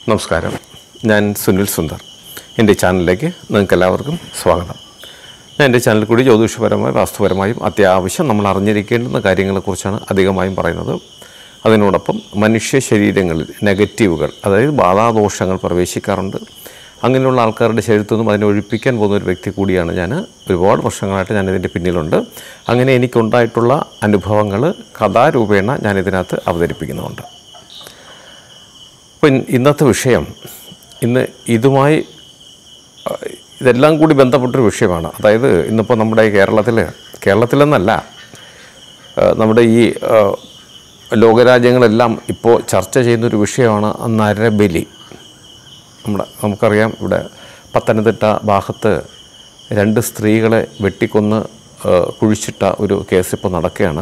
നമസ്കാരം ഞാൻ സുനിൽ സുന്ദർ എൻ്റെ ചാനലിലേക്ക് നിങ്ങൾക്ക് എല്ലാവർക്കും സ്വാഗതം ഞാൻ എൻ്റെ ചാനലിൽ കൂടി ജ്യോതിഷപരമായും വാസ്തുപരമായും അത്യാവശ്യം നമ്മൾ അറിഞ്ഞിരിക്കേണ്ടുന്ന കാര്യങ്ങളെക്കുറിച്ചാണ് അധികമായും പറയുന്നത് അതിനോടൊപ്പം മനുഷ്യ ശരീരങ്ങളിൽ നെഗറ്റീവുകൾ അതായത് ബാധാദോഷങ്ങൾ പ്രവേശിക്കാറുണ്ട് അങ്ങനെയുള്ള ആൾക്കാരുടെ ശരീരത്തു നിന്നും അതിനെ ഒഴിപ്പിക്കാൻ പോകുന്ന ഒരു വ്യക്തി കൂടിയാണ് ഞാൻ ഒരുപാട് വർഷങ്ങളായിട്ട് ഞാനിതിൻ്റെ പിന്നിലുണ്ട് അങ്ങനെ എനിക്കുണ്ടായിട്ടുള്ള അനുഭവങ്ങൾ കഥാരൂപേണ ഞാനിതിനകത്ത് അവതരിപ്പിക്കുന്നുമുണ്ട് അപ്പോൾ ഇൻ- ഇന്നത്തെ വിഷയം ഇന്ന് ഇതുമായി ആ, ഇതെല്ലാം കൂടി ബന്ധപ്പെട്ടൊരു വിഷയമാണ് അതായത് ഇന്നിപ്പോൾ നമ്മുടെ ഈ കേരളത്തിൽ കേരളത്തിലെന്നല്ല ആ, നമ്മുടെ ഈ ആ, ലോകരാജ്യങ്ങളെല്ലാം ഇപ്പോൾ ചർച്ച ചെയ്യുന്നൊരു വിഷയമാണ് നരബലി നമ്മുടെ നമുക്കറിയാം ഇവിടെ പത്തനംതിട്ട ഭാഗത്ത് രണ്ട് സ്ത്രീകളെ വെട്ടിക്കൊന്ന് ആ, കുഴിച്ചിട്ട ഒരു കേസ് ഇപ്പോൾ നടക്കുകയാണ്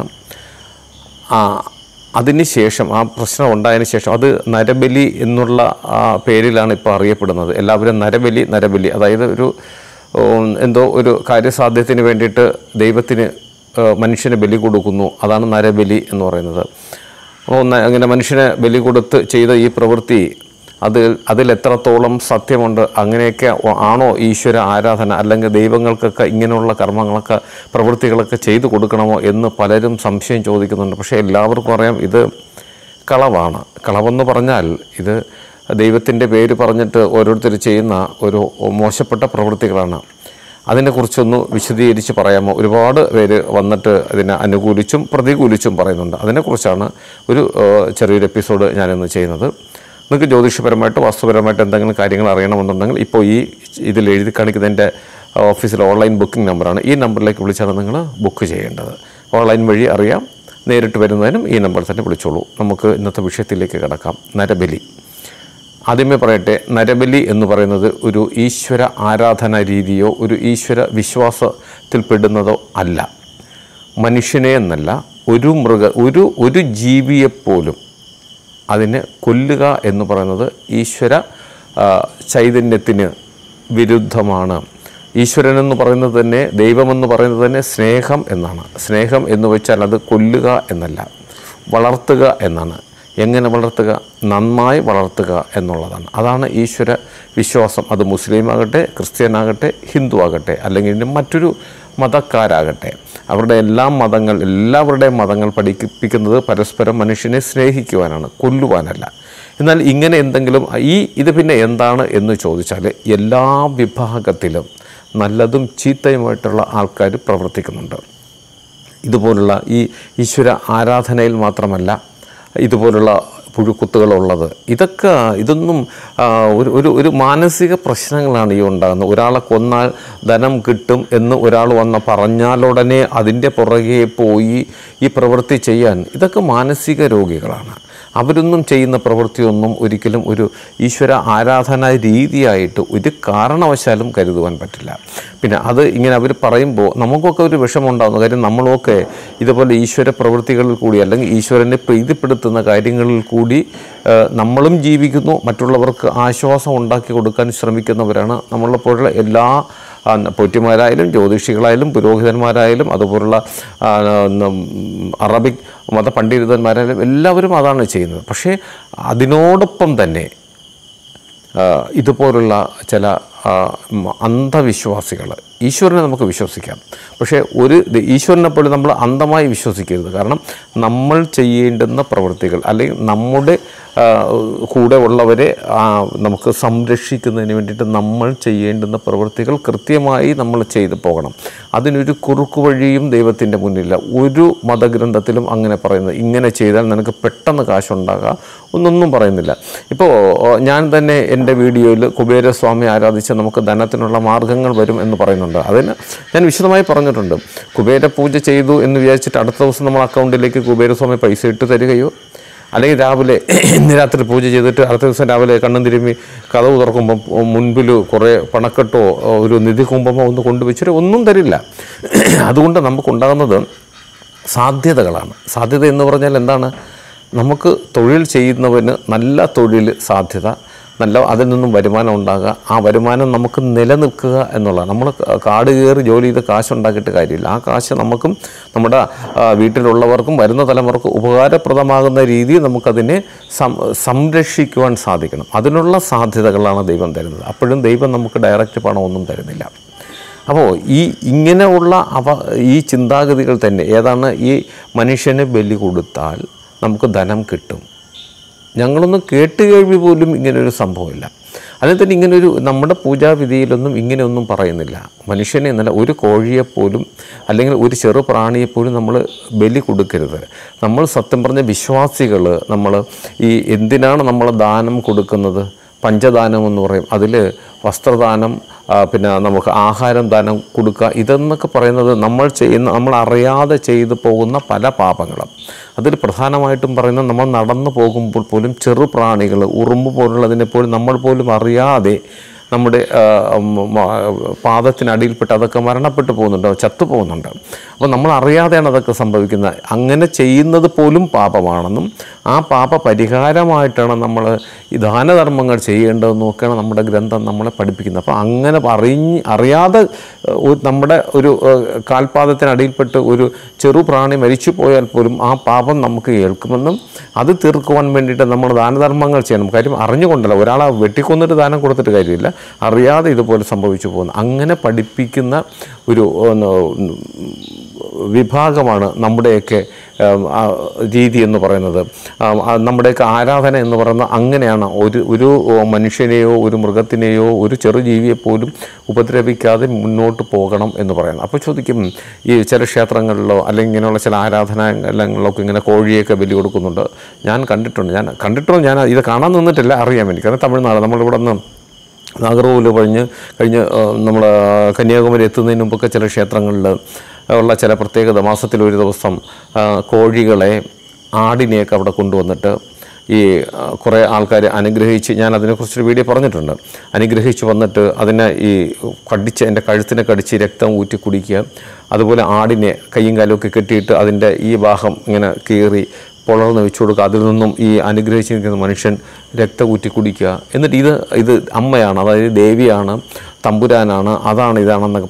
ആ അതിന് ശേഷം ആ പ്രശ്നം ഉണ്ടായതിന് ശേഷം അത് നരബലി എന്നുള്ള ആ പേരിലാണ് ഇപ്പോൾ അറിയപ്പെടുന്നത് എല്ലാവരും നരബലി നരബലി അതായത് ഒരു ഉം, എന്തോ ഒരു കാര്യസാധ്യത്തിന് വേണ്ടിയിട്ട് ദൈവത്തിന് ആ, മനുഷ്യന് ബലി കൊടുക്കുന്നു അതാണ് നരബലി എന്ന് പറയുന്നത് അപ്പോൾ ന- അങ്ങനെ മനുഷ്യനെ ബലി കൊടുത്ത് ചെയ്ത ഈ പ്രവൃത്തി അത് അതിൽ എത്രത്തോളം സത്യമുണ്ട് അങ്ങനെയൊക്കെ ഒ- ആണോ ഈശ്വര ആരാധന അല്ലെങ്കിൽ ദൈവങ്ങൾക്കൊക്കെ ഇങ്ങനെയുള്ള കർമ്മങ്ങളൊക്കെ പ്രവൃത്തികളൊക്കെ ചെയ്തു കൊടുക്കണമോ എന്ന് പലരും സംശയം ചോദിക്കുന്നുണ്ട് പക്ഷേ എല്ലാവർക്കും അറിയാം ഇത് കളവാണ് കളവെന്ന് പറഞ്ഞാൽ ഇത് ദൈവത്തിൻ്റെ പേര് പറഞ്ഞിട്ട് ഓരോരുത്തർ ചെയ്യുന്ന ഒരു മോശപ്പെട്ട പ്രവൃത്തികളാണ് അതിനെക്കുറിച്ചൊന്ന് വിശദീകരിച്ച് പറയാമോ ഒരുപാട് പേര് വന്നിട്ട് ഇതിനെ അനുകൂലിച്ചും പ്രതികൂലിച്ചും പറയുന്നുണ്ട് അതിനെക്കുറിച്ചാണ് ഒരു ഏഹ്, ചെറിയൊരു എപ്പിസോഡ് ഞാനിന്ന് ചെയ്യുന്നത് നിങ്ങൾക്ക് ജ്യോതിഷപരമായിട്ട് വാസ്തുപരമായിട്ട് എന്തെങ്കിലും കാര്യങ്ങൾ അറിയണമെന്നുണ്ടെങ്കിൽ ഇപ്പോൾ ഈ ഇതിൽ എഴുതി കാണിക്കുന്നതിൻ്റെ ഓഫീസിലെ ഓൺലൈൻ ബുക്കിംഗ് നമ്പറാണ് ഈ നമ്പറിലേക്ക് വിളിച്ചാണ് നിങ്ങൾ ബുക്ക് ചെയ്യേണ്ടത് ഓൺലൈൻ വഴി അറിയാം നേരിട്ട് വരുന്നതിനും ഈ നമ്പർ തന്നെ വിളിച്ചോളൂ നമുക്ക് ഇന്നത്തെ വിഷയത്തിലേക്ക് കിടക്കാം നരബലി ആദ്യമേ പറയട്ടെ നരബലി എന്ന് പറയുന്നത് ഒരു ഈശ്വര ആരാധന രീതിയോ ഒരു ഈശ്വര വിശ്വാസത്തിൽപ്പെടുന്നതോ അല്ല മനുഷ്യനെ എന്നല്ല ഒരു മൃഗ ഒരു ഒരു ജീവിയെപ്പോലും അതിനെ കൊല്ലുക എന്ന് പറയുന്നത് ഈശ്വര ആ, ചൈതന്യത്തിന് വിരുദ്ധമാണ് ഈശ്വരൻ എന്ന് പറയുന്നത് തന്നെ ദൈവമെന്ന് പറയുന്നത് തന്നെ സ്നേഹം എന്നാണ് സ്നേഹം എന്ന് വെച്ചാൽ അത് കൊല്ലുക എന്നല്ല വളർത്തുക എന്നാണ് എങ്ങനെ വളർത്തുക നന്നായി വളർത്തുക എന്നുള്ളതാണ് അതാണ് ഈശ്വര വിശ്വാസം അത് മുസ്ലിം ആകട്ടെ ക്രിസ്ത്യനാകട്ടെ ഹിന്ദു ആകട്ടെ അല്ലെങ്കിൽ ഇനി മറ്റൊരു മതക്കാരാകട്ടെ അവരുടെ എല്ലാ മതങ്ങൾ എല്ലാവരുടെയും മതങ്ങൾ പഠിപ്പിക്കുന്നത് പരസ്പരം മനുഷ്യനെ സ്നേഹിക്കുവാനാണ് കൊല്ലുവാനല്ല എന്നാൽ ഇങ്ങനെ എന്തെങ്കിലും ഈ ഇത് പിന്നെ എന്താണ് എന്ന് ചോദിച്ചാൽ എല്ലാ വിഭാഗത്തിലും നല്ലതും ചീത്തയുമായിട്ടുള്ള ആൾക്കാർ പ്രവർത്തിക്കുന്നുണ്ട് ഇതുപോലുള്ള ഈ ഈശ്വര ആരാധനയിൽ മാത്രമല്ല ഇതുപോലുള്ള പുഴുക്കുത്തുകളുള്ളത് ഇതൊക്കെ ഇതൊന്നും ആ, ഒരു ഒരു ഒരു മാനസിക പ്രശ്നങ്ങളാണ് ഈ ഉണ്ടാകുന്നത് ഒരാളെ കൊന്നാൽ ധനം കിട്ടും എന്ന് ഒരാൾ വന്ന് പറഞ്ഞാലുടനെ അതിൻ്റെ പുറകെ പോയി ഈ പ്രവൃത്തി ചെയ്യാൻ ഇതൊക്കെ മാനസിക രോഗികളാണ് അവരൊന്നും ചെയ്യുന്ന പ്രവൃത്തിയൊന്നും ഒരിക്കലും ഒരു ഈശ്വര ആരാധനാ രീതിയായിട്ട് ഒരു കാരണവശാലും കരുതുവാൻ പറ്റില്ല പിന്നെ അത് ഇങ്ങനെ അവർ പറയുമ്പോൾ നമുക്കൊക്കെ ഒരു വിഷമമുണ്ടാകുന്നു കാര്യം നമ്മളൊക്കെ ഇതുപോലെ ഈശ്വര പ്രവൃത്തികളിൽ കൂടി അല്ലെങ്കിൽ ഈശ്വരനെ പ്രീതിപ്പെടുത്തുന്ന കാര്യങ്ങളിൽ കൂടി ആ, നമ്മളും ജീവിക്കുന്നു മറ്റുള്ളവർക്ക് ആശ്വാസം ഉണ്ടാക്കി കൊടുക്കാൻ ശ്രമിക്കുന്നവരാണ് നമ്മളെപ്പോലുള്ള എല്ലാ ആ, പോറ്റിമാരായാലും ജ്യോതിഷികളായാലും പുരോഹിതന്മാരായാലും അതുപോലുള്ള ആ, നം, അറബിക് മതപണ്ഡിതന്മാരായാലും എല്ലാവരും അതാണ് ചെയ്യുന്നത് പക്ഷേ അതിനോടൊപ്പം തന്നെ ആ, ഇതുപോലുള്ള ചില ആ, മ- അന്ധവിശ്വാസികൾ ഈശ്വരനെ നമുക്ക് വിശ്വസിക്കാം പക്ഷേ ഒരു ദ- ഈശ്വരനെ പോലും നമ്മൾ അന്ധമായി വിശ്വസിക്കരുത് കാരണം നമ്മൾ ചെയ്യേണ്ടുന്ന പ്രവൃത്തികൾ അല്ലെങ്കിൽ നമ്മുടെ ആ, കൂടെ ഉള്ളവരെ ആ, നമുക്ക് സംരക്ഷിക്കുന്നതിന് വേണ്ടിയിട്ട് നമ്മൾ ചെയ്യേണ്ടുന്ന പ്രവൃത്തികൾ കൃത്യമായി നമ്മൾ ചെയ്തു പോകണം അതിനൊരു കുറുക്കു വഴിയും ദൈവത്തിൻ്റെ മുന്നില്ല ഒരു മതഗ്രന്ഥത്തിലും അങ്ങനെ പറയുന്നത് ഇങ്ങനെ ചെയ്താൽ നിനക്ക് പെട്ടെന്ന് കാശുണ്ടാകാം ഒന്നൊന്നും പറയുന്നില്ല ഇപ്പോൾ ഞാൻ തന്നെ എൻ്റെ വീഡിയോയിൽ കുബേരസ്വാമി ആരാധിച്ച് നമുക്ക് ധനത്തിനുള്ള മാർഗങ്ങൾ വരും എന്ന് പറയുന്നുണ്ട് അതിന് ഞാൻ വിശദമായി പറഞ്ഞിട്ടുണ്ട് കുബേര പൂജ ചെയ്തു എന്ന് വിചാരിച്ചിട്ട് അടുത്ത ദിവസം നമ്മൾ അക്കൗണ്ടിലേക്ക് കുബേരസ്വാമി പൈസ ഇട്ട് തരികയോ അല്ലെങ്കിൽ രാവിലെ ഇന്ന് രാത്രി പൂജ ചെയ്തിട്ട് അടുത്ത ദിവസം രാവിലെ കണ്ണും തിരുമ്മി കഥവ് തുറക്കുമ്പം മുൻപിൽ കുറേ പണക്കെട്ടോ ഒരു നിധി കുമ്പമോ ഒന്ന് കൊണ്ടുവച്ചിട്ട് ഒന്നും തരില്ല അതുകൊണ്ട് നമുക്കുണ്ടാകുന്നത് സാധ്യതകളാണ് സാധ്യത എന്ന് പറഞ്ഞാൽ എന്താണ് നമുക്ക് തൊഴിൽ ചെയ്യുന്നവന് നല്ല തൊഴിൽ സാധ്യത നല്ല അതിൽ നിന്നും വരുമാനം ഉണ്ടാകുക ആ വരുമാനം നമുക്ക് നിലനിൽക്കുക എന്നുള്ളതാണ് നമ്മൾ കാട് കയറി ജോലി ചെയ്ത് കാശുണ്ടാക്കിയിട്ട് കാര്യമില്ല ആ കാശ് നമുക്കും നമ്മുടെ ആ, വീട്ടിലുള്ളവർക്കും വരുന്ന തലമുറക്ക് ഉപകാരപ്രദമാകുന്ന രീതിയിൽ നമുക്കതിനെ സം സംരക്ഷിക്കുവാൻ സാധിക്കണം അതിനുള്ള സാധ്യതകളാണ് ദൈവം തരുന്നത് അപ്പോഴും ദൈവം നമുക്ക് ഡയറക്റ്റ് പണമൊന്നും തരുന്നില്ല അപ്പോൾ ഈ ഇങ്ങനെയുള്ള അവ ഈ ചിന്താഗതികൾ തന്നെ ഏതാണ് ഈ മനുഷ്യന് ബലി കൊടുത്താൽ നമുക്ക് ധനം കിട്ടും ഞങ്ങളൊന്നും കേട്ട് കേൾവി പോലും ഇങ്ങനൊരു സംഭവമില്ല അതിൽ തന്നെ ഇങ്ങനൊരു നമ്മുടെ പൂജാവിധിയിലൊന്നും ഇങ്ങനെയൊന്നും പറയുന്നില്ല മനുഷ്യനെ എന്നല്ല ഒരു കോഴിയെപ്പോലും അല്ലെങ്കിൽ ഒരു ചെറു പ്രാണിയെപ്പോലും നമ്മൾ ബലി കൊടുക്കരുത് നമ്മൾ സത്യം പറഞ്ഞ വിശ്വാസികൾ നമ്മൾ ഈ എന്തിനാണ് നമ്മൾ ദാനം കൊടുക്കുന്നത് പഞ്ചദാനം എന്ന് പറയും അതിൽ വസ്ത്രദാനം ആ, പിന്നെ നമുക്ക് ആഹാരം ദാനം കൊടുക്കുക ഇതെന്നൊക്കെ പറയുന്നത് നമ്മൾ ചെയ്യുന്ന നമ്മൾ അറിയാതെ ചെയ്തു പോകുന്ന പല പാപങ്ങളും അതിൽ പ്രധാനമായിട്ടും പറയുന്നത് നമ്മൾ നടന്നു പോകുമ്പോൾ പോലും ചെറു പ്രാണികൾ ഉറുമ്പ് പോലുള്ളതിനെ പോലും നമ്മൾ പോലും അറിയാതെ നമ്മുടെ ആ, മ- മ- പാദത്തിനടിയിൽപ്പെട്ട് അതൊക്കെ മരണപ്പെട്ടു പോകുന്നുണ്ട് ചത്തു പോകുന്നുണ്ട് അപ്പോൾ നമ്മൾ അറിയാതെയാണ് അതൊക്കെ സംഭവിക്കുന്നത് അങ്ങനെ ചെയ്യുന്നത് പോലും പാപമാണെന്നും ആ പാപ പരിഹാരമായിട്ടാണ് നമ്മൾ ഈ ദാനധർമ്മങ്ങൾ ചെയ്യേണ്ടതെന്നും ഒക്കെയാണ് നമ്മുടെ ഗ്രന്ഥം നമ്മളെ പഠിപ്പിക്കുന്നത് അപ്പോൾ അങ്ങനെ അറിഞ്ഞ് അറിയാതെ ഏഹ്, ഒരു- നമ്മുടെ ഒരു ഏഹ്, കാൽപാദത്തിനടിയിൽപ്പെട്ട് ഒരു ചെറു പ്രാണി മരിച്ചു പോയാൽ പോലും ആ പാപം നമുക്ക് ഏൽക്കുമെന്നും അത് തീർക്കുവാൻ വേണ്ടിയിട്ട് നമ്മൾ ദാനധർമ്മങ്ങൾ ചെയ്യണം കാര്യം അറിഞ്ഞുകൊണ്ടല്ല ഒരാളെ വെട്ടിക്കൊന്നിട്ട് ദാനം കൊടുത്തിട്ട് കാര്യമില്ല അറിയാതെ ഇതുപോലെ സംഭവിച്ചു പോകുന്നു അങ്ങനെ പഠിപ്പിക്കുന്ന ഒരു ഒന്ന്, വിഭാഗമാണ് നമ്മുടെയൊക്കെ ഉം, ആ, രീതി എന്ന് പറയുന്നത് ആ, ആ, നമ്മുടെയൊക്കെ ആരാധന എന്ന് പറയുന്നത് അങ്ങനെയാണ് ഒരു ഒരു മനുഷ്യനെയോ ഒരു മൃഗത്തിനെയോ ഒരു ചെറു ജീവിയെപ്പോലും ഉപദ്രവിക്കാതെ മുന്നോട്ട് പോകണം എന്ന് പറയുന്നത് അപ്പോൾ ചോദിക്കും ഈ ചില ക്ഷേത്രങ്ങളിലോ അല്ലെങ്കിൽ ഇങ്ങനെയുള്ള ചില ആരാധനാലയങ്ങളിലൊക്കെ ഇങ്ങനെ കോഴിയൊക്കെ ബലി കൊടുക്കുന്നുണ്ട് ഞാൻ കണ്ടിട്ടുണ്ട് ഞാൻ കണ്ടിട്ടുണ്ടോ ഞാൻ ഇത് കാണാൻ നിന്നിട്ടില്ല അറിയാൻ വേണ്ടി കാരണം തമിഴ്നാട് നമ്മളിവിടെ നിന്ന് നാഗർകോവിൽ കഴിഞ്ഞ് കഴിഞ്ഞ് നമ്മൾ കന്യാകുമാരി എത്തുന്നതിന് മുമ്പൊക്കെ ചില ക്ഷേത്രങ്ങളിൽ ഉള്ള ചില പ്രത്യേകത മാസത്തിൽ ഒരു ദിവസം ആ, കോഴികളെ ആടിനെയൊക്കെ അവിടെ കൊണ്ടുവന്നിട്ട് ഈ ആ, കുറേ ആൾക്കാർ അനുഗ്രഹിച്ച് ഞാൻ അതിനെക്കുറിച്ചൊരു വീഡിയോ പറഞ്ഞിട്ടുണ്ട് അനുഗ്രഹിച്ച് വന്നിട്ട് അതിനെ ഈ കടിച്ച് എൻ്റെ കഴുത്തിനെ കടിച്ച് രക്തം ഊറ്റി കുടിക്കുക അതുപോലെ ആടിനെ കയ്യും കാലും ഒക്കെ കെട്ടിയിട്ട് അതിൻ്റെ ഈ ഭാഗം ഇങ്ങനെ കീറി പുലർന്ന് വെച്ചു കൊടുക്കുക അതിൽ നിന്നും ഈ അനുഗ്രഹിച്ചിരിക്കുന്ന മനുഷ്യൻ രക്തം ഊറ്റി കുടിക്കുക എന്നിട്ട് ഇത് ഇത് അമ്മയാണ് അതായത് ദേവിയാണ് തമ്പുരാനാണ് അതാണ് ഇതാണെന്നൊക്കെ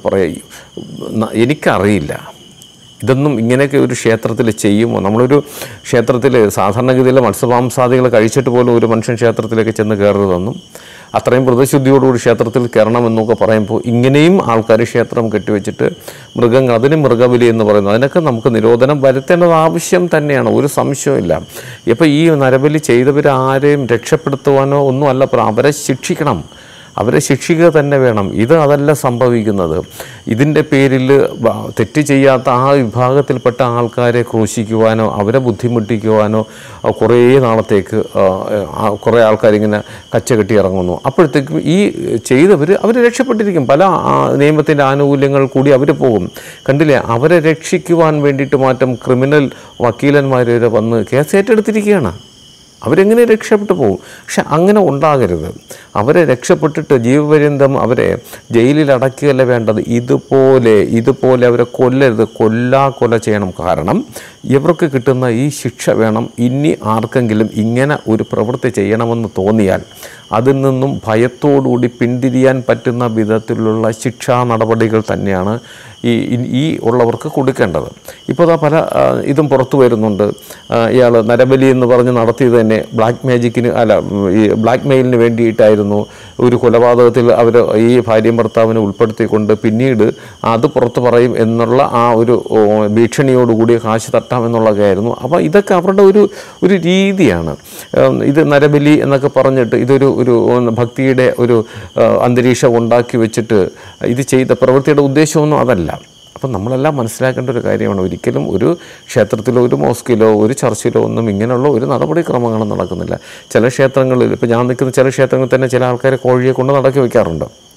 പറയുക എനിക്കറിയില്ല ഇതൊന്നും ഇങ്ങനെയൊക്കെ ഒരു ക്ഷേത്രത്തിൽ ചെയ്യുമോ നമ്മളൊരു ക്ഷേത്രത്തിൽ സാധാരണഗതിയിൽ മത്സ്യമാംസാദികൾ കഴിച്ചിട്ട് പോലും ഒരു മനുഷ്യൻ ക്ഷേത്രത്തിലേക്ക് ചെന്ന് കയറരുതെന്നും അത്രയും വ്രതശുദ്ധിയോടുകൂടി ക്ഷേത്രത്തിൽ കയറണമെന്നൊക്കെ പറയുമ്പോൾ ഇങ്ങനെയും ആൾക്കാർ ക്ഷേത്രം കെട്ടിവെച്ചിട്ട് മൃഗങ്ങൾ അതിന് മൃഗബലി എന്ന് പറയുന്നത് അതിനൊക്കെ നമുക്ക് നിരോധനം വരുത്തേണ്ടത് ആവശ്യം തന്നെയാണ് ഒരു സംശയമില്ല ഇപ്പോൾ ഈ നരബലി ചെയ്തവർ ആരെയും രക്ഷപ്പെടുത്തുവാനോ ഒന്നും അല്ല പ്ര- അവരെ ശിക്ഷിക്കണം അവരെ ശിക്ഷിക്കുക തന്നെ വേണം ഇത് അതല്ല സംഭവിക്കുന്നത് ഇതിൻ്റെ പേരിൽ വ- തെറ്റ് ചെയ്യാത്ത ആ വിഭാഗത്തിൽപ്പെട്ട ആൾക്കാരെ ക്രൂശിക്കുവാനോ അവരെ ബുദ്ധിമുട്ടിക്കുവാനോ ആ, കുറേ നാളത്തേക്ക് ആ, ആ, കുറേ ആൾക്കാരിങ്ങനെ കച്ച കെട്ടി ഇറങ്ങുന്നു അപ്പോഴത്തേക്കും ഈ ചെയ്തവർ അവർ രക്ഷപ്പെട്ടിരിക്കും പല ആ, നിയമത്തിൻ്റെ ആനുകൂല്യങ്ങൾ കൂടി അവർ പോകും കണ്ടില്ലേ അവരെ രക്ഷിക്കുവാൻ വേണ്ടിയിട്ട് മാറ്റം ക്രിമിനൽ വക്കീലന്മാർ വരെ വന്ന് കേസ് ഏറ്റെടുത്തിരിക്കുകയാണ് അവരെങ്ങനെ രക്ഷപ്പെട്ടു പോകും പക്ഷെ അങ്ങനെ ഉണ്ടാകരുത് അവരെ രക്ഷപ്പെട്ടിട്ട് ജീവപര്യന്തം അവരെ ജയിലിൽ അടയ്ക്കുകയല്ല വേണ്ടത് ഇതുപോലെ ഇതുപോലെ അവരെ കൊല്ലരുത് കൊല്ലാ കൊല ചെയ്യണം കാരണം ഇവർക്ക് കിട്ടുന്ന ഈ ശിക്ഷ വേണം ഇനി ആർക്കെങ്കിലും ഇങ്ങനെ ഒരു പ്രവൃത്തി ചെയ്യണമെന്ന് തോന്നിയാൽ അതിൽ നിന്നും ഭയത്തോടുകൂടി പിന്തിരിയാൻ പറ്റുന്ന വിധത്തിലുള്ള ശിക്ഷാ നടപടികൾ തന്നെയാണ് ഈ ഈ- ഈ ഉള്ളവർക്ക് കൊടുക്കേണ്ടത് ഇപ്പോൾ ദാ പല ആ, ഇതും പുറത്തു വരുന്നുണ്ട് ഇയാൾ നരബലി എന്ന് പറഞ്ഞ് നടത്തിയത് തന്നെ ബ്ലാക്ക് മാജിക്കിന് അല്ല ഉം, ഈ ബ്ലാക്ക് മെയിലിന് വേണ്ടിയിട്ടായിരുന്നു ഒരു കൊലപാതകത്തിൽ അവർ ഈ ഭാര്യയും ഭർത്താവിനെ ഉൾപ്പെടുത്തിക്കൊണ്ട് പിന്നീട് അത് പുറത്ത് പറയും എന്നുള്ള ആ ഒരു ഓ, ഭീഷണിയോടുകൂടി കാശ് തട്ടാം എന്നുള്ളതൊക്കെയായിരുന്നു അപ്പോൾ ഇതൊക്കെ അവരുടെ ഒരു ഒരു രീതിയാണ് ഉം, ഇത് നരബലി എന്നൊക്കെ പറഞ്ഞിട്ട് ഇതൊരു ഒരു ഉം, ഭക്തിയുടെ ഒരു ആ, അന്തരീക്ഷം ഉണ്ടാക്കി വെച്ചിട്ട് ഇത് ചെയ്ത പ്രവൃത്തിയുടെ ഉദ്ദേശമൊന്നും അതല്ല അപ്പം നമ്മളെല്ലാം മനസ്സിലാക്കേണ്ട ഒരു കാര്യമാണ് ഒരിക്കലും ഒരു ക്ഷേത്രത്തിലോ ഒരു മോസ്കിലോ ഒരു ചർച്ചിലോ ഒന്നും ഇങ്ങനെയുള്ള ഒരു നടപടിക്രമങ്ങളും നടക്കുന്നില്ല ചില ക്ഷേത്രങ്ങളിൽ ഇപ്പോൾ ഞാൻ നിൽക്കുന്ന ചില ക്ഷേത്രങ്ങളിൽ തന്നെ ചില ആൾക്കാർ കോഴിയെ കൊണ്ട് നടക്കി വയ്ക്കാറുണ്ട്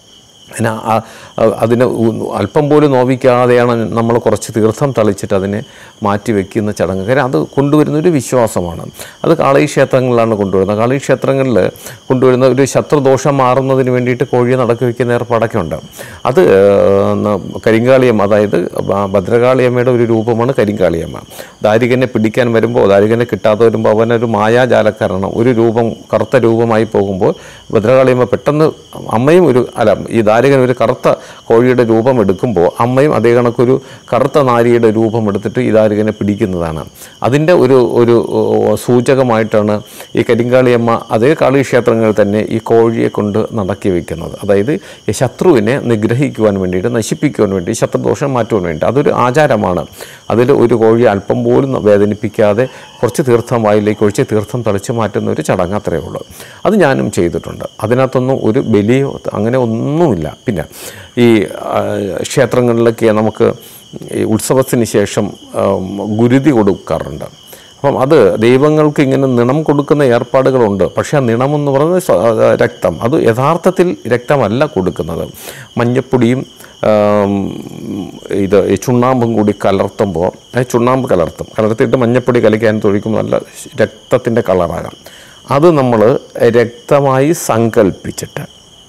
അതിന് ആ- ആ- അതിന് ഉ- അല്പം പോലും നോവിക്കാതെയാണ് നമ്മൾ കുറച്ച് തീർത്ഥം തളിച്ചിട്ട് അതിനെ മാറ്റി വെക്കുന്ന ചടങ്ങ് കാര്യം അത് കൊണ്ടുവരുന്ന ഒരു വിശ്വാസമാണ് അത് കാളി ക്ഷേത്രങ്ങളിലാണ് കൊണ്ടുവരുന്നത് കാളി ക്ഷേത്രങ്ങളിൽ കൊണ്ടുവരുന്ന ഒരു ശത്രുദോഷം മാറുന്നതിന് വേണ്ടിയിട്ട് കോഴിയെ നടക്കി വയ്ക്കുന്ന ഏർപ്പാടൊക്കെ ഉണ്ട് അത് ഏഹ്, ന- കരിങ്കാളിയമ്മ അതായത് ഭ- ഭദ്രകാളിയമ്മയുടെ ഒരു രൂപമാണ് കരിങ്കാളിയമ്മ ദാരികനെ പിടിക്കാൻ വരുമ്പോൾ ദാരികനെ കിട്ടാതെ വരുമ്പോൾ അവനൊരു മായാജാലക്കാരനാണ് ഒരു രൂപം കറുത്ത രൂപമായി പോകുമ്പോൾ ഭദ്രകാളിയമ്മ പെട്ടെന്ന് അമ്മയും ഒരു അല്ല ഈ ദാരികൻ ഒരു കറുത്ത കോഴിയുടെ രൂപം എടുക്കുമ്പോൾ അമ്മയും അതേ കണക്കൊരു കറുത്ത നാരിയുടെ രൂപം എടുത്തിട്ട് ഈ ദാരികനെ പിടിക്കുന്നതാണ് അതിൻ്റെ ഒരു ഒരു ഓ, സൂചകമായിട്ടാണ് ഈ കരിങ്കാളിയമ്മ അതേ കാളി ക്ഷേത്രങ്ങളിൽ തന്നെ ഈ കോഴിയെ കൊണ്ട് നടക്കി വയ്ക്കുന്നത് അതായത് ഈ ശത്രുവിനെ നിഗ്രഹിക്കുവാൻ വേണ്ടിയിട്ട് നശിപ്പിക്കുവാൻ വേണ്ടി ശത്രുദോഷം മാറ്റുവാൻ വേണ്ടി അതൊരു ആചാരമാണ് അതിൽ ഒരു കോഴി അല്പം പോലും വേദനിപ്പിക്കാതെ കുറച്ച് തീർത്ഥം വായിലേക്ക് ഒഴിച്ച് തീർത്ഥം തളിച്ച് മാറ്റുന്ന ഒരു ചടങ്ങ് അത്രയേ ഉള്ളൂ അത് ഞാനും ചെയ്തിട്ടുണ്ട് അതിനകത്തൊന്നും ഒരു ബലിയോ അങ്ങനെ ഒന്നുമില്ല പിന്നെ ഈ ആ, ക്ഷേത്രങ്ങളിലൊക്കെ നമുക്ക് ഈ ഉത്സവത്തിന് ശേഷം ആം, ഗുരുതി കൊടുക്കാറുണ്ട് അപ്പം അത് ദൈവങ്ങൾക്ക് ഇങ്ങനെ നിണം കൊടുക്കുന്ന ഏർപ്പാടുകളുണ്ട് പക്ഷേ ആ നിണം എന്ന് പറയുന്നത് സ്വ- ആ, രക്തം അത് യഥാർത്ഥത്തിൽ രക്തമല്ല കൊടുക്കുന്നത് മഞ്ഞപ്പൊടിയും ആം, ഇത് ഈ ചുണ്ണാമ്പും കൂടി കലർത്തുമ്പോൾ ആ ചുണ്ണാമ്പ് കലർത്തും കലർത്തിയിട്ട് മഞ്ഞപ്പൊടി കലക്കാൻ തൊഴിക്കുമ്പോൾ നല്ല രക്തത്തിൻ്റെ കളറാകാം അത് നമ്മൾ രക്തമായി സങ്കല്പിച്ചിട്ട്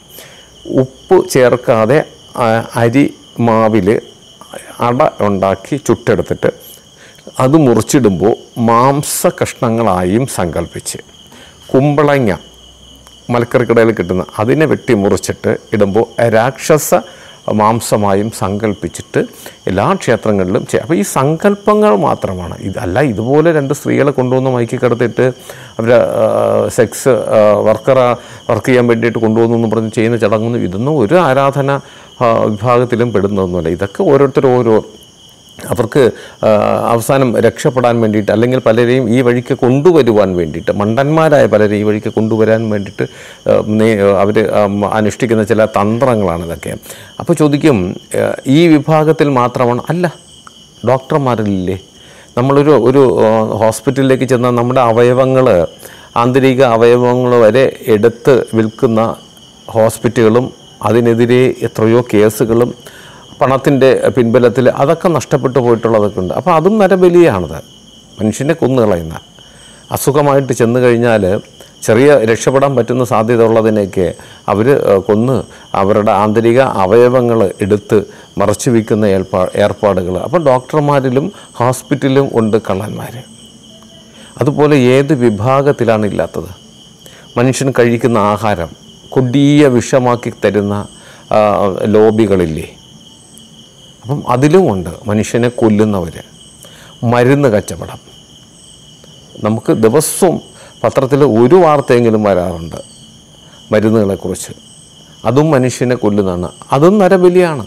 ഉപ്പ് ചേർക്കാതെ ആ, അരി മാവിൽ അട ഉണ്ടാക്കി ചുട്ടെടുത്തിട്ട് അത് മുറിച്ചിടുമ്പോൾ മാംസ കഷ്ണങ്ങളായും സങ്കല്പിച്ച് കുമ്പളങ്ങ മലക്കറിക്കടയിൽ കിട്ടുന്ന അതിനെ വെട്ടി മുറിച്ചിട്ട് ഇടുമ്പോൾ രാക്ഷസ മാംസമായും സങ്കല്പിച്ചിട്ട് എല്ലാ ക്ഷേത്രങ്ങളിലും ചെയ്യാം അപ്പോൾ ഈ സങ്കല്പങ്ങൾ മാത്രമാണ് ഇതല്ല ഇതുപോലെ രണ്ട് സ്ത്രീകളെ കൊണ്ടുവന്ന് മയക്കി കിടത്തിയിട്ട് അവരെ സെക്സ് വർക്കർ വർക്ക് ചെയ്യാൻ വേണ്ടിയിട്ട് കൊണ്ടുവന്നു എന്ന് പറഞ്ഞ് ചെയ്യുന്ന ചടങ്ങൊന്നും ഇതൊന്നും ഒരു ആരാധന ആ, വിഭാഗത്തിലും പെടുന്നതൊന്നുമല്ല ഇതൊക്കെ ഓരോരുത്തരും ഓരോ അവർക്ക് ആ, അവസാനം രക്ഷപ്പെടാൻ വേണ്ടിയിട്ട് അല്ലെങ്കിൽ പലരെയും ഈ വഴിക്ക് കൊണ്ടുവരുവാൻ വേണ്ടിയിട്ട് മണ്ടന്മാരായ പലരെയും ഈ വഴിക്ക് കൊണ്ടുവരാൻ വേണ്ടിയിട്ട് അവർ അനുഷ്ഠിക്കുന്ന ചില തന്ത്രങ്ങളാണ് ഇതൊക്കെ അപ്പോൾ ചോദിക്കും ആ, ഈ വിഭാഗത്തിൽ മാത്രമാണ് അല്ല ഡോക്ടർമാരില്ലേ നമ്മളൊരു ഒരു ആ, ഹോസ്പിറ്റലിലേക്ക് ചെന്നാൽ നമ്മുടെ അവയവങ്ങൾ ആന്തരിക അവയവങ്ങൾ വരെ എടുത്ത് വിൽക്കുന്ന ഹോസ്പിറ്റലുകളും അതിനെതിരെ എത്രയോ കേസുകളും പണത്തിൻ്റെ പിൻബലത്തിൽ അതൊക്കെ നഷ്ടപ്പെട്ടു പോയിട്ടുള്ളതൊക്കെ ഉണ്ട് അപ്പോൾ അതും നരബലിയാണത് മനുഷ്യനെ കൊന്നുകളയുന്ന അസുഖമായിട്ട് ചെന്ന് കഴിഞ്ഞാൽ ചെറിയ രക്ഷപ്പെടാൻ പറ്റുന്ന സാധ്യത ഉള്ളതിനെയൊക്കെ അവർ കൊന്ന് അവരുടെ ആന്തരിക അവയവങ്ങൾ എടുത്ത് മറച്ചു വയ്ക്കുന്ന ഏർപ്പാ ഏർപ്പാടുകൾ അപ്പോൾ ഡോക്ടർമാരിലും ഹോസ്പിറ്റലിലും ഉണ്ട് കള്ളന്മാർ അതുപോലെ ഏത് വിഭാഗത്തിലാണ് ഇല്ലാത്തത് മനുഷ്യൻ കഴിക്കുന്ന ആഹാരം കൊടിയ വിഷമാക്കി തരുന്ന ആ, ലോബികളില്ലേ അപ്പം അതിലും ഉണ്ട് മനുഷ്യനെ കൊല്ലുന്നവർ മരുന്ന് കച്ചവടം നമുക്ക് ദിവസവും പത്രത്തിൽ ഒരു വാർത്തയെങ്കിലും വരാറുണ്ട് മരുന്നുകളെക്കുറിച്ച് അതും മനുഷ്യനെ കൊല്ലുന്നതാണ് അതും നരബലിയാണ്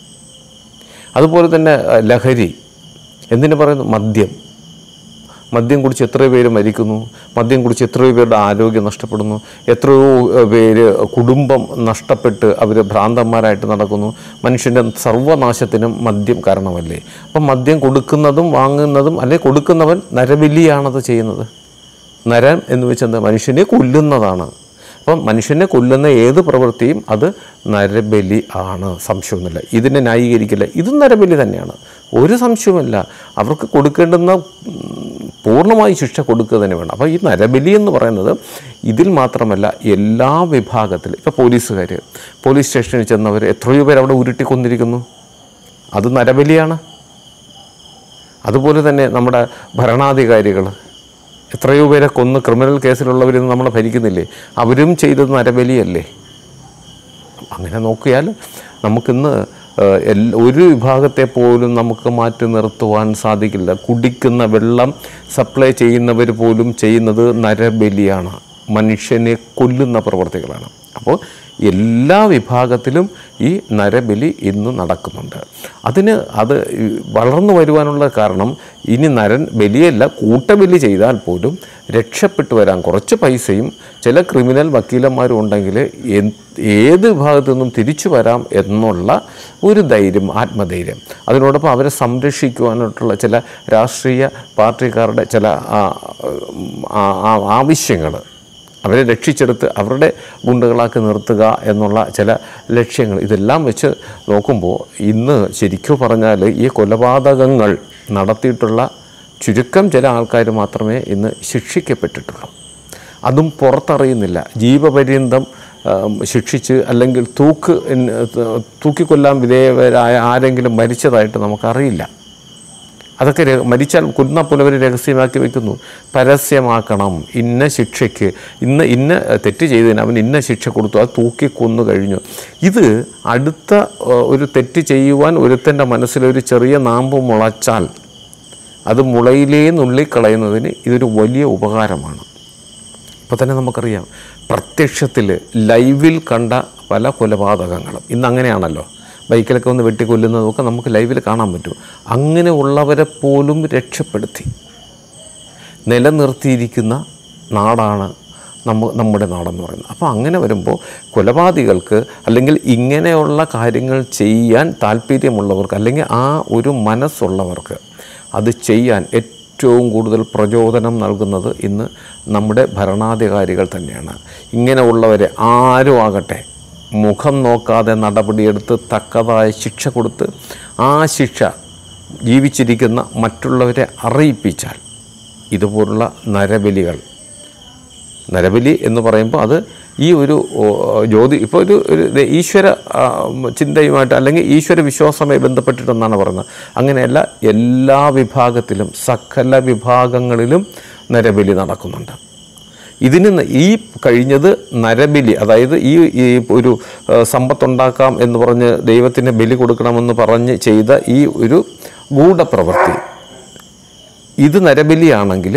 അതുപോലെ തന്നെ അഹ്, ലഹരി എന്തിനു പറയുന്നു മദ്യം മദ്യം കുടിച്ച് എത്രയോ പേര് മരിക്കുന്നു മദ്യം കുടിച്ച് എത്രയോ പേരുടെ ആരോഗ്യം നഷ്ടപ്പെടുന്നു എത്രയോ ഏഹ്, പേര് കുടുംബം നഷ്ടപ്പെട്ട് അവർ ഭ്രാന്തന്മാരായിട്ട് നടക്കുന്നു മനുഷ്യൻ്റെ സർവനാശത്തിനും മദ്യം കാരണമല്ലേ അപ്പം മദ്യം കൊടുക്കുന്നതും വാങ്ങുന്നതും അല്ലെ കൊടുക്കുന്നവൻ നരബലിയാണത് ചെയ്യുന്നത് നരൻ എന്ന് വെച്ചെന്താ മനുഷ്യനെ കൊല്ലുന്നതാണ് അപ്പം മനുഷ്യനെ കൊല്ലുന്ന ഏത് പ്രവൃത്തിയും അത് നരബലി ആണ് സംശയമൊന്നുമില്ല ഇതിനെ ന്യായീകരിക്കില്ല ഇതും നരബലി തന്നെയാണ് ഒരു സംശയവുമില്ല അവർക്ക് കൊടുക്കേണ്ടുന്ന ഉം, പൂർണ്ണമായി ശിക്ഷ കൊടുക്കുക തന്നെ വേണം അപ്പോൾ ഈ നരബലി എന്ന് പറയുന്നത് ഇതിൽ മാത്രമല്ല എല്ലാ വിഭാഗത്തിലും ഇപ്പോൾ പോലീസുകാർ പോലീസ് സ്റ്റേഷനിൽ ചെന്നവർ എത്രയോ പേർ അവിടെ ഉരുട്ടി കൊന്നിരിക്കുന്നു അത് നരബലിയാണ് അതുപോലെ തന്നെ നമ്മുടെ ഭരണാധികാരികൾ എത്രയോ പേരെ കൊന്ന് ക്രിമിനൽ കേസിലുള്ളവരിന്ന് നമ്മളെ ഭരിക്കുന്നില്ലേ അവരും ചെയ്തത് നരബലിയല്ലേ അങ്ങനെ നോക്കിയാൽ നമുക്കിന്ന് ഏഹ്, എൽ- ഒരു വിഭാഗത്തെ പോലും നമുക്ക് മാറ്റി നിർത്തുവാൻ സാധിക്കില്ല കുടിക്കുന്ന വെള്ളം സപ്ലൈ ചെയ്യുന്നവർ പോലും ചെയ്യുന്നത് നരബലിയാണ് മനുഷ്യനെ കൊല്ലുന്ന പ്രവർത്തികളാണ് അപ്പോൾ എല്ലാ വിഭാഗത്തിലും ഈ നരബലി ഇന്ന് നടക്കുന്നുണ്ട് അതിന് അത് ഈ വളർന്നു വരുവാനുള്ള കാരണം ഇനി നരൻ ബലിയല്ല കൂട്ടബലി ചെയ്താൽ പോലും രക്ഷപ്പെട്ടു വരാൻ കുറച്ച് പൈസയും ചില ക്രിമിനൽ വക്കീലന്മാരും ഉണ്ടെങ്കിൽ എന്ത് ഏത് വിഭാഗത്തു നിന്നും തിരിച്ചു വരാം എന്നുള്ള ഒരു ധൈര്യം ആത്മധൈര്യം അതിനോടൊപ്പം അവരെ സംരക്ഷിക്കുവാനായിട്ടുള്ള ചില രാഷ്ട്രീയ പാർട്ടിക്കാരുടെ ചില ആവശ്യങ്ങൾ അവരെ രക്ഷിച്ചെടുത്ത് അവരുടെ ഗുണ്ടകളാക്കി നിർത്തുക എന്നുള്ള ചില ലക്ഷ്യങ്ങൾ ഇതെല്ലാം വെച്ച് നോക്കുമ്പോൾ ഇന്ന് ശരിക്കും പറഞ്ഞാൽ ഈ കൊലപാതകങ്ങൾ നടത്തിയിട്ടുള്ള ചുരുക്കം ചില ആൾക്കാർ മാത്രമേ ഇന്ന് ശിക്ഷിക്കപ്പെട്ടിട്ടുള്ളൂ അതും പുറത്തറിയുന്നില്ല ജീവപര്യന്തം ആം, ശിക്ഷിച്ച് അല്ലെങ്കിൽ തൂക്ക് ഇൻ- തൂക്കിക്കൊല്ലാൻ വിധേയരായ ആരെങ്കിലും മരിച്ചതായിട്ട് നമുക്കറിയില്ല അതൊക്കെ രഹ- മരിച്ചാൽ കൊന്ന പുലവർ രഹസ്യമാക്കി വെക്കുന്നു പരസ്യമാക്കണം ഇന്ന ശിക്ഷയ്ക്ക് ഇന്ന് ഇന്ന തെറ്റ് ചെയ്തതിന് അവൻ ഇന്ന ശിക്ഷ കൊടുത്തു അത് തൂക്കി കൊന്നു കഴിഞ്ഞു ഇത് അടുത്ത ഏഹ്, ഒരു തെറ്റ് ചെയ്യുവാൻ ഒരുത്തൻ്റെ മനസ്സിലൊരു ചെറിയ നാമ്പ് മുളച്ചാൽ അത് മുളയിലേ നുള്ളിക്കളയുന്നതിന് ഇതൊരു വലിയ ഉപകാരമാണ് ഇപ്പോൾ തന്നെ നമുക്കറിയാം പ്രത്യക്ഷത്തിൽ ലൈവിൽ കണ്ട പല കൊലപാതകങ്ങളും ഇന്ന് അങ്ങനെയാണല്ലോ ബൈക്കിലൊക്കെ ഒന്ന് വെട്ടിക്കൊല്ലുന്നതൊക്കെ നമുക്ക് ലൈവിൽ കാണാൻ പറ്റും അങ്ങനെ ഉള്ളവരെ പോലും രക്ഷപ്പെടുത്തി നിലനിർത്തിയിരിക്കുന്ന നാടാണ് നമ്മ നമ്മുടെ നാടെന്ന് പറയുന്നത് അപ്പോൾ അങ്ങനെ വരുമ്പോൾ കൊലപാതകൾക്ക് അല്ലെങ്കിൽ ഇങ്ങനെയുള്ള കാര്യങ്ങൾ ചെയ്യാൻ താല്പര്യമുള്ളവർക്ക് അല്ലെങ്കിൽ ആ ഒരു മനസ്സുള്ളവർക്ക് അത് ചെയ്യാൻ ഏറ്റവും കൂടുതൽ പ്രചോദനം നൽകുന്നത് ഇന്ന് നമ്മുടെ ഭരണാധികാരികൾ തന്നെയാണ് ഇങ്ങനെയുള്ളവരെ ആരും ആകട്ടെ മുഖം നോക്കാതെ നടപടിയെടുത്ത് തക്കതായ ശിക്ഷ കൊടുത്ത് ആ ശിക്ഷ ജീവിച്ചിരിക്കുന്ന മറ്റുള്ളവരെ അറിയിപ്പിച്ചാൽ ഇതുപോലുള്ള നരബലികൾ നരബലി എന്ന് പറയുമ്പോൾ അത് ഈ ഒരു ഓ, ജ്യോതി ഇപ്പോൾ ഒരു ഒരു ഇത് ഈശ്വര ആ, ചിന്തയുമായിട്ട് അല്ലെങ്കിൽ ഈശ്വര വിശ്വാസവുമായി ബന്ധപ്പെട്ടിട്ടെന്നാണ് പറയുന്നത് അങ്ങനെയല്ല എല്ലാ വിഭാഗത്തിലും സകല വിഭാഗങ്ങളിലും നരബലി നടക്കുന്നുണ്ട് ഇതിന് ന- ഈ കഴിഞ്ഞത് നരബലി അതായത് ഈ ഈ ഒരു ആ, സമ്പത്തുണ്ടാക്കാം എന്ന് പറഞ്ഞ് ദൈവത്തിന് ബലി കൊടുക്കണമെന്ന് പറഞ്ഞ് ചെയ്ത ഈ ഒരു ഗൂഢപ്രവൃത്തി ഇത് നരബലിയാണെങ്കിൽ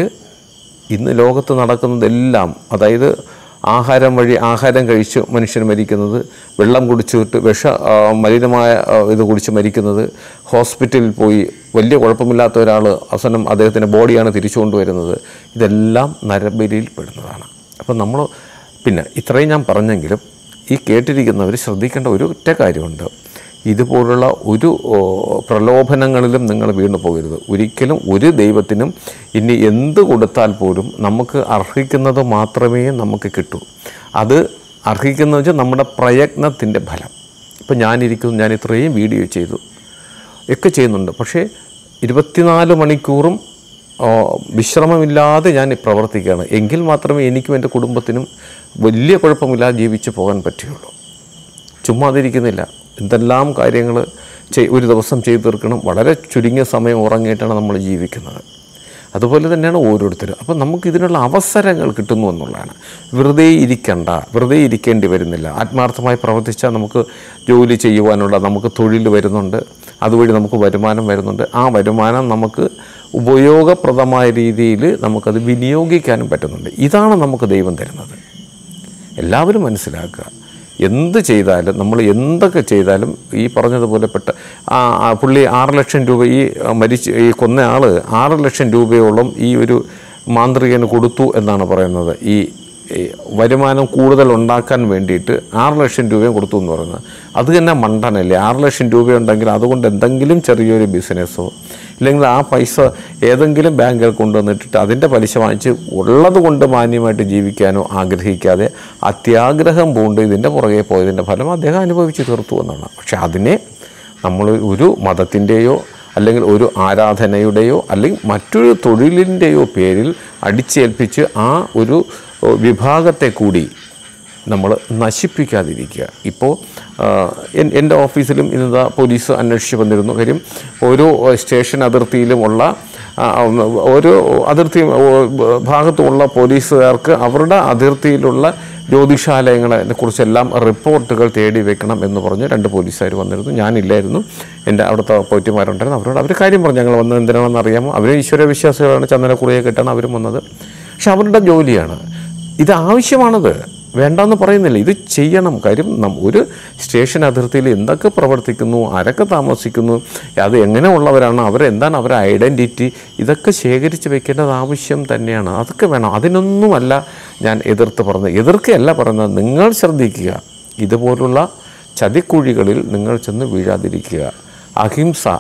ഇന്ന് ലോകത്ത് നടക്കുന്നതെല്ലാം അതായത് ആഹാരം വഴി ആഹാരം കഴിച്ച് മനുഷ്യൻ മരിക്കുന്നത് വെള്ളം കുടിച്ചിട്ട് വിഷ ആ, മലിനമായ ആ, ഇത് കുടിച്ച് മരിക്കുന്നത് ഹോസ്പിറ്റലിൽ പോയി വലിയ കുഴപ്പമില്ലാത്ത ഒരാൾ അവസാനം അദ്ദേഹത്തിൻ്റെ ബോഡിയാണ് തിരിച്ചു കൊണ്ടുവരുന്നത് ഇതെല്ലാം നരബലിയിൽ പെടുന്നതാണ് അപ്പം നമ്മൾ പിന്നെ ഇത്രയും ഞാൻ പറഞ്ഞെങ്കിലും ഈ കേട്ടിരിക്കുന്നവർ ശ്രദ്ധിക്കേണ്ട ഒരു ഒറ്റ കാര്യമുണ്ട് ഇതുപോലുള്ള ഒരു ഓ, പ്രലോഭനങ്ങളിലും നിങ്ങൾ വീണു പോകരുത് ഒരിക്കലും ഒരു ദൈവത്തിനും ഇനി എന്ത് കൊടുത്താൽ പോലും നമുക്ക് അർഹിക്കുന്നത് മാത്രമേ നമുക്ക് കിട്ടൂ അത് അർഹിക്കുന്നത് വെച്ചാൽ നമ്മുടെ പ്രയത്നത്തിൻ്റെ ഫലം ഇപ്പം ഞാനിരിക്കുന്നു ഞാൻ ഇത്രയും വീഡിയോ ചെയ്തു ഒക്കെ ചെയ്യുന്നുണ്ട് പക്ഷേ ഇരുപത്തിനാല് മണിക്കൂറും ആ, വിശ്രമമില്ലാതെ ഞാൻ പ്രവർത്തിക്കുകയാണ് എങ്കിൽ മാത്രമേ എനിക്കും എൻ്റെ കുടുംബത്തിനും വലിയ കുഴപ്പമില്ലാതെ ജീവിച്ചു പോകാൻ പറ്റുകയുള്ളൂ ചുമ്മാതിരിക്കുന്നില്ല എന്തെല്ലാം കാര്യങ്ങൾ ചെയ് ഒരു ദിവസം ചെയ്തു തീർക്കണം വളരെ ചുരുങ്ങിയ സമയം ഉറങ്ങിയിട്ടാണ് നമ്മൾ ജീവിക്കുന്നത് അതുപോലെ തന്നെയാണ് ഓരോരുത്തരും അപ്പം നമുക്ക് ഇതിനുള്ള അവസരങ്ങൾ കിട്ടുന്നു എന്നുള്ളതാണ് വെറുതെ ഇരിക്കണ്ട വെറുതെ ഇരിക്കേണ്ടി വരുന്നില്ല ആത്മാർത്ഥമായി പ്രവർത്തിച്ചാൽ നമുക്ക് ജോലി ചെയ്യുവാനുള്ള നമുക്ക് തൊഴിൽ വരുന്നുണ്ട് അതുവഴി നമുക്ക് വരുമാനം വരുന്നുണ്ട് ആ വരുമാനം നമുക്ക് ഉപയോഗപ്രദമായ രീതിയിൽ നമുക്കത് വിനിയോഗിക്കാനും പറ്റുന്നുണ്ട് ഇതാണ് നമുക്ക് ദൈവം തരുന്നത് എല്ലാവരും മനസ്സിലാക്കുക എന്ത് ചെയ്താലും നമ്മൾ എന്തൊക്കെ ചെയ്താലും ഈ പറഞ്ഞതുപോലെ പെട്ട ആ ആ പുള്ളി ആറ് ലക്ഷം രൂപ ഈ മരിച്ച് ഈ കൊന്ന ആൾ ആറ് ലക്ഷം രൂപയോളം ഈ ഒരു മാന്ത്രികന് കൊടുത്തു എന്നാണ് പറയുന്നത് ഈ ഈ വരുമാനം കൂടുതൽ ഉണ്ടാക്കാൻ വേണ്ടിയിട്ട് ആറ് ലക്ഷം രൂപയും കൊടുത്തു എന്ന് പറയുന്നത് അത് തന്നെ മണ്ടനല്ലേ ആറ് ലക്ഷം രൂപയുണ്ടെങ്കിൽ അതുകൊണ്ട് എന്തെങ്കിലും ചെറിയൊരു ബിസിനസ്സോ ഇല്ലെങ്കിൽ ആ പൈസ ഏതെങ്കിലും ബാങ്കിൽ കൊണ്ടുവന്നിട്ടിട്ട് അതിൻ്റെ പലിശ വാങ്ങിച്ച് ഉള്ളത് കൊണ്ട് മാന്യമായിട്ട് ജീവിക്കാനോ ആഗ്രഹിക്കാതെ അത്യാഗ്രഹം പൂണ്ട് ഇതിൻ്റെ പുറകെ പോയതിൻ്റെ ഫലം അദ്ദേഹം അനുഭവിച്ച് തീർത്തു എന്നാണ് പക്ഷെ അതിനെ നമ്മൾ ഒരു മതത്തിൻ്റെയോ അല്ലെങ്കിൽ ഒരു ആരാധനയുടെയോ അല്ലെങ്കിൽ മറ്റൊരു തൊഴിലിൻ്റെയോ പേരിൽ അടിച്ചേൽപ്പിച്ച് ആ ഒരു ഓ, വിഭാഗത്തെ കൂടി നമ്മൾ നശിപ്പിക്കാതിരിക്കുക ഇപ്പോൾ ആ, എൻ- എൻ്റെ ഓഫീസിലും ഇന്നതാ പോലീസ് അന്വേഷിച്ച് വന്നിരുന്നു കാര്യം ഓരോ സ്റ്റേഷൻ അതിർത്തിയിലുമുള്ള ആ, ഓരോ അതിർത്തി ഓ, ഭാഗത്തുമുള്ള പോലീസുകാർക്ക് അവരുടെ അതിർത്തിയിലുള്ള ജ്യോതിഷാലയങ്ങളെ കുറിച്ചെല്ലാം റിപ്പോർട്ടുകൾ തേടി വെക്കണം എന്ന് പറഞ്ഞ് രണ്ട് പോലീസുകാർ വന്നിരുന്നു ഞാനില്ലായിരുന്നു എൻ്റെ അവിടുത്തെ പോറ്റിമാരുണ്ടായിരുന്നു അവരോട് അവർ കാര്യം പറഞ്ഞു ഞങ്ങൾ വന്നത് എന്തിനാണെന്ന് അറിയാമോ അവർ ഈശ്വര വിശ്വാസികളാണ് ചന്ദനക്കുറിയെ കിട്ടാണ് അവരും വന്നത് പക്ഷെ അവരുടെ ജോലിയാണ് ഇത് ആവശ്യമാണത് വേണ്ടെന്ന് പറയുന്നില്ല ഇത് ചെയ്യണം കാര്യം നം ഒരു സ്റ്റേഷൻ അതിർത്തിയിൽ എന്തൊക്കെ പ്രവർത്തിക്കുന്നു ആരൊക്കെ താമസിക്കുന്നു അത് എങ്ങനെ ഉള്ളവരാണ് അവരെന്താണ് അവരുടെ ഐഡൻറ്റിറ്റി ഇതൊക്കെ ശേഖരിച്ച് വെക്കേണ്ടത് ആവശ്യം തന്നെയാണ് അതൊക്കെ വേണം അതിനൊന്നുമല്ല ഞാൻ എതിർത്ത് പറഞ്ഞത് എതിർക്കുകയല്ല പറയുന്നത് നിങ്ങൾ ശ്രദ്ധിക്കുക ഇതുപോലുള്ള ചതിക്കുഴികളിൽ നിങ്ങൾ ചെന്ന് വീഴാതിരിക്കുക അഹിംസ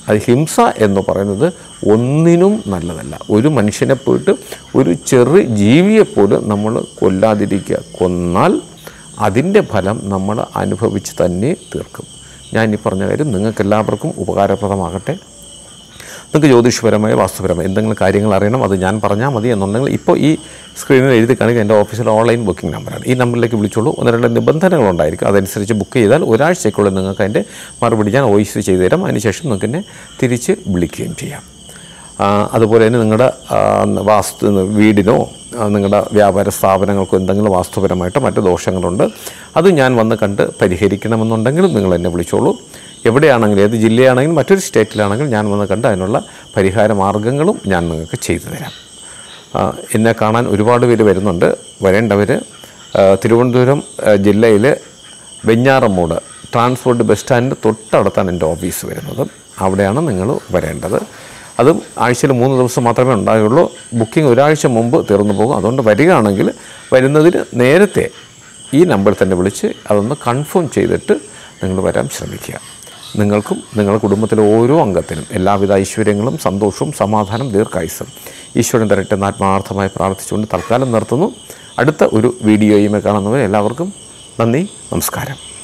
അത് ഹിംസ എന്ന് പറയുന്നത് ഒന്നിനും നല്ലതല്ല ഒരു മനുഷ്യനെ പോയിട്ട് ഒരു ചെറു ജീവിയെപ്പോലും നമ്മൾ കൊല്ലാതിരിക്കുക കൊന്നാൽ അതിൻ്റെ ഫലം നമ്മൾ അനുഭവിച്ച് തന്നെ തീർക്കും ഞാൻ ഈ പറഞ്ഞ കാര്യം നിങ്ങൾക്കെല്ലാവർക്കും ഉപകാരപ്രദമാകട്ടെ നിങ്ങൾക്ക് ജ്യോതിഷപരമായ വാസ്തുപരമായ എന്തെങ്കിലും കാര്യങ്ങൾ അറിയണം അത് ഞാൻ പറഞ്ഞാൽ മതി എന്നുണ്ടെങ്കിൽ ഇപ്പോൾ ഈ സ്ക്രീനിൽ എഴുതി കാണിക്കുക എൻ്റെ ഓഫീസിൽ ഓൺലൈൻ ബുക്കിംഗ് നമ്പറാണ് ഈ നമ്പറിലേക്ക് വിളിച്ചോളൂ ഒന്ന് രണ്ട് നിബന്ധനകളുണ്ടായിരിക്കും അതനുസരിച്ച് ബുക്ക് ചെയ്താൽ ഒരാഴ്ചയ്ക്കുള്ളിൽ നിങ്ങൾക്ക് അതിൻ്റെ മറുപടി ഞാൻ വോയിസ് ചെയ്തു തരാം അതിനുശേഷം നിങ്ങൾക്ക് എന്നെ തിരിച്ച് വിളിക്കുകയും ചെയ്യാം ആ, അതുപോലെ തന്നെ നിങ്ങളുടെ ആ, വാസ്തു വീടിനോ ആ, നിങ്ങളുടെ വ്യാപാര സ്ഥാപനങ്ങൾക്കോ എന്തെങ്കിലും വാസ്തുപരമായിട്ടോ മറ്റ് ദോഷങ്ങളുണ്ട് അത് ഞാൻ വന്ന് കണ്ട് പരിഹരിക്കണമെന്നുണ്ടെങ്കിലും നിങ്ങൾ എന്നെ വിളിച്ചോളൂ എവിടെയാണെങ്കിലും ഏത് ജില്ലയാണെങ്കിലും മറ്റൊരു സ്റ്റേറ്റിലാണെങ്കിലും ഞാൻ വന്ന് കണ്ട് അതിനുള്ള പരിഹാര മാർഗങ്ങളും ഞാൻ നിങ്ങൾക്ക് ചെയ്തു തരാം ആ, എന്നെ കാണാൻ ഒരുപാട് പേര് വരുന്നുണ്ട് വരേണ്ടവർ തിരുവനന്തപുരം ജില്ലയിൽ വെഞ്ഞാറമ്മൂട് ട്രാൻസ്പോർട്ട് ബസ് സ്റ്റാൻഡിൻ്റെ തൊട്ടടുത്താണ് എൻ്റെ ഓഫീസ് വരുന്നത് അവിടെയാണ് നിങ്ങൾ വരേണ്ടത് അതും ആഴ്ചയിൽ മൂന്ന് ദിവസം മാത്രമേ ഉണ്ടാകുള്ളൂ ബുക്കിംഗ് ഒരാഴ്ച മുമ്പ് തീർന്നു പോകും അതുകൊണ്ട് വരികയാണെങ്കിൽ വരുന്നതിന് നേരത്തെ ഈ നമ്പറിൽ തന്നെ വിളിച്ച് അതൊന്ന് കൺഫേം ചെയ്തിട്ട് നിങ്ങൾ വരാൻ ശ്രമിക്കുക നിങ്ങൾക്കും നിങ്ങളുടെ കുടുംബത്തിലെ ഓരോ അംഗത്തിനും എല്ലാവിധ ഐശ്വര്യങ്ങളും സന്തോഷവും സമാധാനം ദീർഘായുസും ഈശ്വരൻ തരട്ടെ എന്ന് ആത്മാർത്ഥമായി പ്രാർത്ഥിച്ചുകൊണ്ട് തൽക്കാലം നിർത്തുന്നു അടുത്ത ഒരു വീഡിയോയുമേ കാണുന്നവരെ എല്ലാവർക്കും നന്ദി നമസ്കാരം